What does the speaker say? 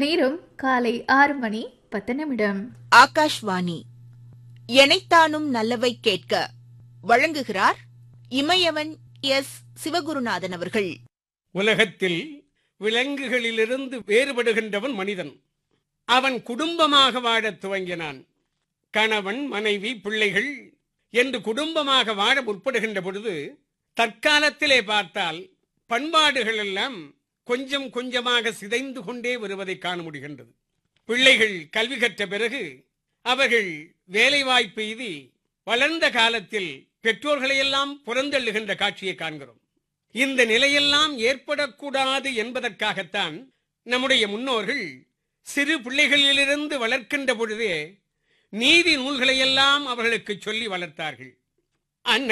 நேரம் காலை ஆறு மணி பத்து நிமிடம் ஆகாஷ்வாணி எனைத்தானும் நல்லவை கேட்க வழங்குகிறார் இமயவன் எஸ் சிவகுருநாதன் அவர்கள் உலகத்தில் விலங்குகளிலிருந்து வேறுபடுகின்றவன் மனிதன் அவன் குடும்பமாக வாழத் துவங்கினான் கணவன் மனைவி பிள்ளைகள் என்று குடும்பமாக வாழ முற்படுகின்ற பொழுது தற்காலத்திலே பார்த்தால் பண்பாடுகள் எல்லாம் கொஞ்சம் கொஞ்சமாக சிதைந்து கொண்டே வருவதை காண முடிகின்றது பிள்ளைகள் கல்வி கற்ற பிறகு அவர்கள் வேலைவாய்ப்பு எய்தி வளர்ந்த காலத்தில் பெற்றோர்களையெல்லாம் புறந்தள்ளுகின்ற காட்சியை காண்கிறோம் இந்த நிலையெல்லாம் ஏற்படக்கூடாது என்பதற்காகத்தான் நம்முடைய முன்னோர்கள் சிறு பிள்ளைகளிலிருந்து வளர்க்கின்ற பொழுதே நீதி நூல்களையெல்லாம் அவர்களுக்கு சொல்லி வளர்த்தார்கள்